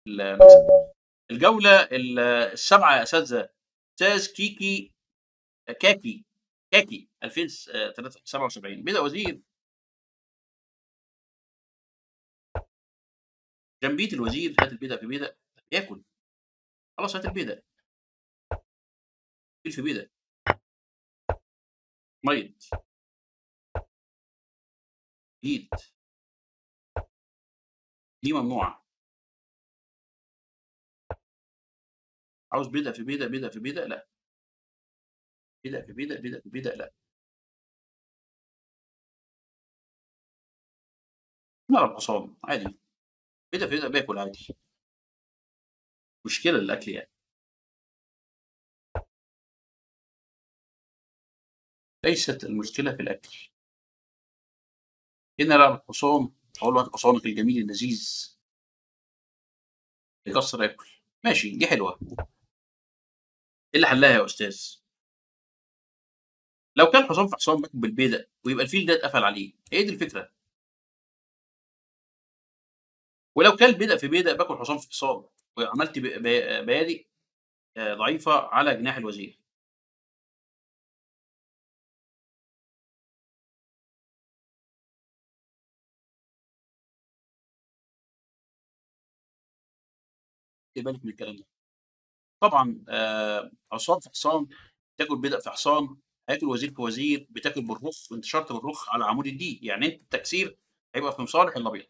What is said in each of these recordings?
المكسب الجولة ال- السابعة يا أساتذة أستاذ كيكي كاكي كاكي 2077 بدأ وزير جنبية الوزير هات البيدق في بيدق ياكل خلاص هات البيدق فيل في بيدق ميت ايد دي ممنوعة عاوز بيدق في بيدق بيدق في بيدق لا بيدق في بيدق بيدق في بيدق لا نلعب حصان عادي بيدق في بيدق باكل عادي مشكلة الأكل يعني ليست المشكلة في الأكل هنا لعب الحصان أقول له هات حصانك الجميل اللذيذ يكسر ياكل ماشي دي حلوة ايه اللي حلها يا أستاذ؟ لو كان حصان في حصان باكل بالبيدق ويبقى الفيل ده اتقفل عليه هي دي الفكرة ولو كان بيدق في بيدق باكل حصان في حصان وعملت ب- ب- بيادق آه، ضعيفة على جناح الوزير خلي بالك من الكلام ده طبعا آه، حصان في حصان تاكل بدأ في حصان هياكل وزير في وزير بتاكل بالرخ وانت شرط بالرخ على عمود الدين يعني انت التكسير هيبقى في مصالح الابيض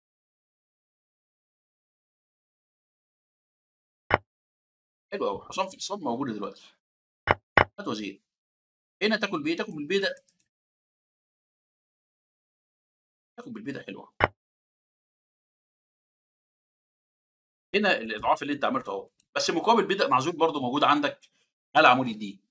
حلو قوي حصان في حصان موجوده دلوقتي هات وزير هنا تاكل بايه تاكل بالبيضه تاكل بالبيضه حلوه هنا الاضعاف اللي انت عملته اهو بس مقابل بدأ معزول برضه موجود عندك على عمود الدين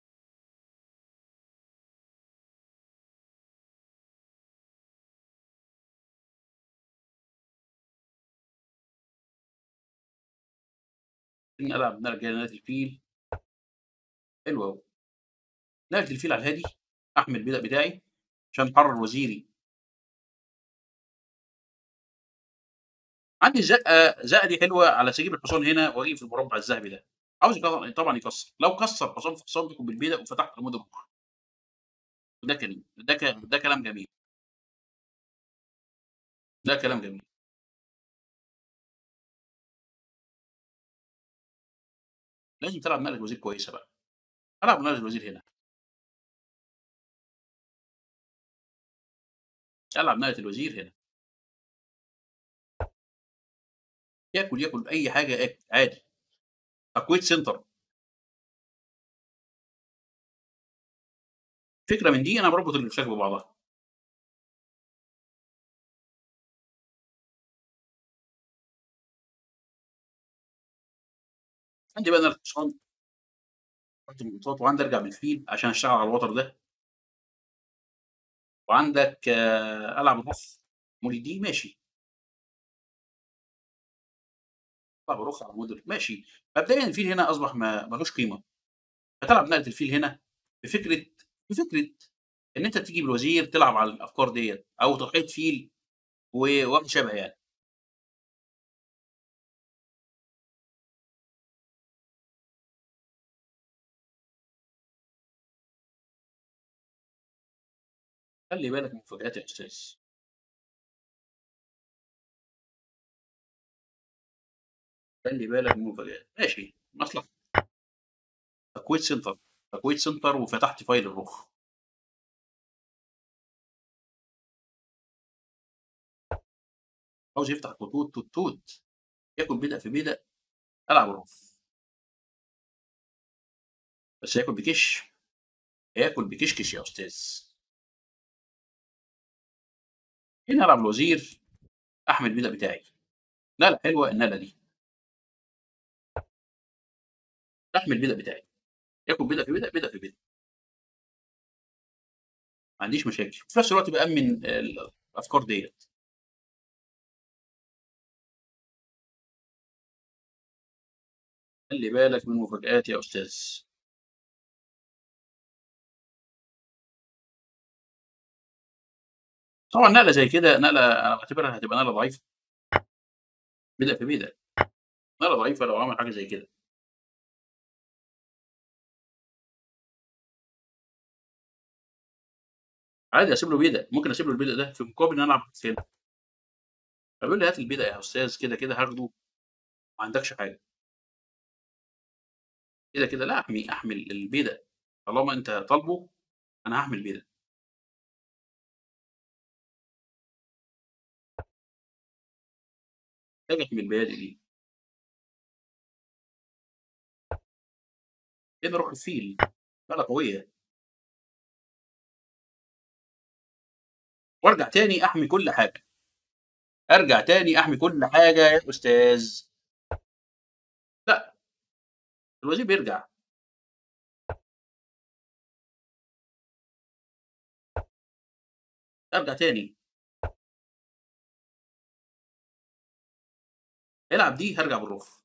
إن العب نرجع نادي الفيل حلو قوي نادي الفيل على الهادي احمل البدأ بتاعي عشان احرر وزيري عندي زقه زقه دي حلوه على سجيب الحصان هنا واجي في المربع الذهبي ده عاوز يكسر طبعا يكسر لو كسر حصان في حصان بيكون بالبيدق وفتحت عمود الرخ ده كلام ده ك... ده كلام جميل ده كلام جميل لازم تلعب نقله وزير كويسه بقى العب نقله الوزير هنا العب نقله الوزير هنا ياكل ياكل اي حاجه اكل عادي تقويت سنتر فكره من دي انا بربط الاشياء ببعضها عندي بقى انا الحصان رحت من النقطات وعندي ارجع بالفيل عشان اشتغل على الوتر ده وعندك آه، العب الرخ مولي دي ماشي العب الرخ على موديل ماشي مبدئيا الفيل هنا اصبح ما ملوش قيمه هتلعب نقله الفيل هنا بفكره بفكره ان انت تيجي بالوزير تلعب على الافكار ديت او تضحيه فيل و- وما شابه يعني خلي بالك من مفاجآت يا استاذ خلي بالك من مفاجآت ماشي مصلحه تكويت سنتر تكويت سنتر وفتحت فايل الرخ عاوز يفتح خطوط توت توت ياكل بدأ في بدأ العب الرخ بس ياكل بكش ياكل بكشكش يا استاذ هنا العب الوزير احمل البدأ بتاعي لا لا حلوه النقله دي احمل البدأ بتاعي ياكل بدأ في بدأ بدأ في بدأ ما عنديش مشاكل في نفس الوقت بأمن الافكار ديت خلي بالك من مفاجآت يا استاذ طبعا نقله زي كده نقله انا بعتبرها هتبقى نقله ضعيفه بدأ في بدأ نقلة ضعيفة لو عمل حاجة زي كده. عادي أسيب له بيدق، ممكن أسيب له البيدق ده في مقابل إن أنا ألعب حصين. فبيقول لي: "هات البيدق يا أستاذ كده، كده هاخده ما عندكش حاجة." كده، كده لأ أحمي أحمي ال البيدق، طالما أنت طالبه أنا هاحمي البيدق. محتاج أحمي البيادق دي. كده روح الفيل، نقلة قوية. وارجع تاني أحمي كل حاجة. أرجع تاني أحمي كل حاجة يا أستاذ. لأ. الوزير بيرجع. أرجع تاني. العب دي هارجع بالرُّخ.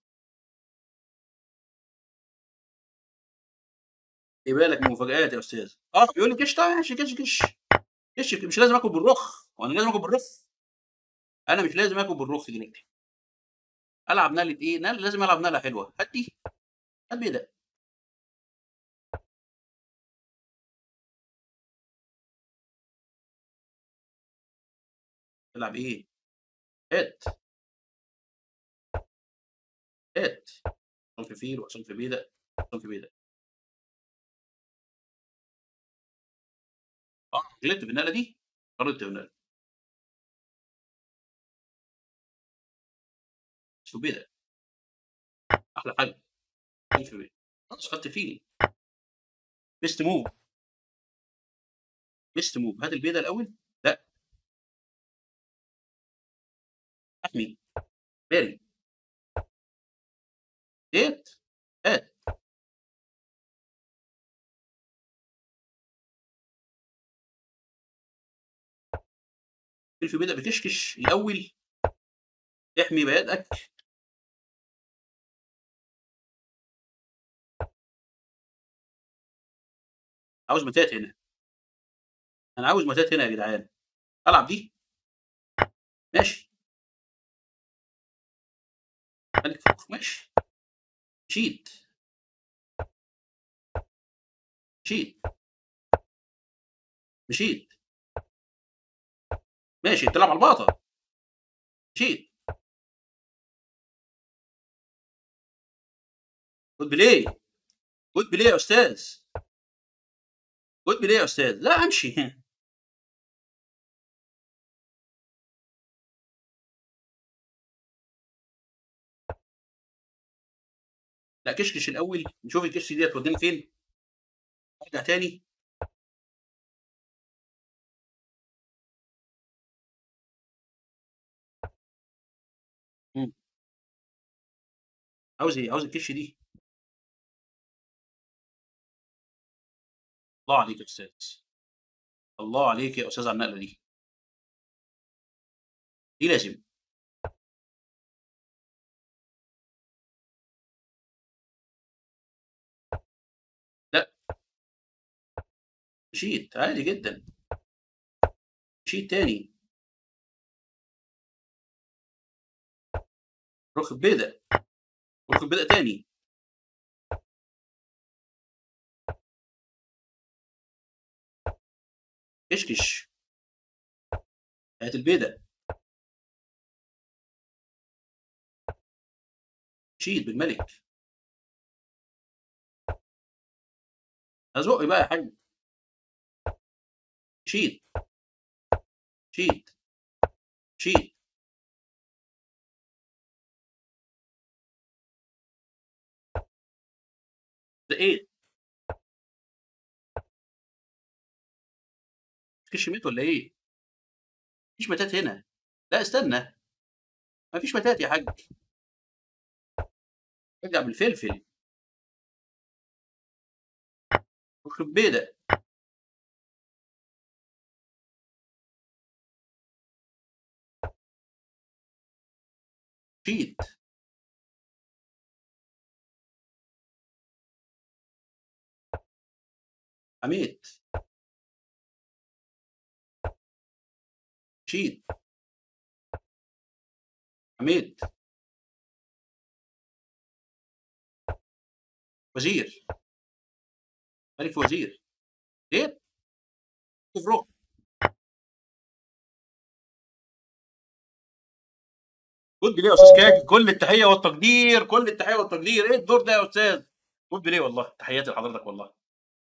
خلي بالك من المفاجآت يا أستاذ. آه بيقول لي: "كِش طيب ماشي كِش، كِش. كِش مش لازم آكل بالرُّخ، هو أنا لازم آكل بالرُّخ؟! أنا مش لازم آكل بالرُّخ دلوقتي. ألعب نقلة إيه؟ نقلة لازم ألعب نقلة حلوة، هات دي، هات بيدق. تلعب إيه؟ هات. هات. حصان في فيل وحصان في بيدق، حصان في بيدق. آه غلطت في النقلة دي، غلطت في النقلة. حصان في بيدق. أحلى حاجة. حصان في بيدق. خلاص خدت فيل. best move. best move هات البيدق الأول. لأ. أحمي. باري. هات، هات. فيل في بيدق بكِش، الأول. احمي بيادقك. عاوز متات هنا. أنا عاوز متات هنا يا جدعان. ألعب دي؟ ماشي. مَلِك فوق ماشي. مشيت. مشيت. مشيت. ماشي بتلعب على الباطة. مشيت. good play. good play يا أستاذ. good play يا أستاذ. لأ أمشي. لأ كِش، كِش الأول، نشوف الكِش دي هتودينا فين. أرجع تاني. إمم. عاوز إيه؟ عاوز الكِش دي. الله عليك يا أستاذ. الله عليك يا أستاذ على النقلة دي. دي لازم. لأ. مشيت عادي جدًا. مشيت تاني. رُخ ببيدق. رُخ ببيدق تاني. كِش، كِش. هات البيدق. مشيت بالمَلِك. أزُق بقى يا حاج. مشيت. مشيت. مشيت. زقيت. الكِش مات والّا إيه؟ ما فيش متات هنا. لأ استنى. ما فيش متات يا حاج. ارجع بالفلفل. رُخ ببيدق. مشيت. حميت. مشيت. حميت. وزير. ملك وزير. إيه؟ مبروك. good play يا أستاذ كاكي، كل التحية والتقدير، كل التحية والتقدير، إيه الدور ده يا أستاذ؟ good play والله، تحياتي لحضرتك والله.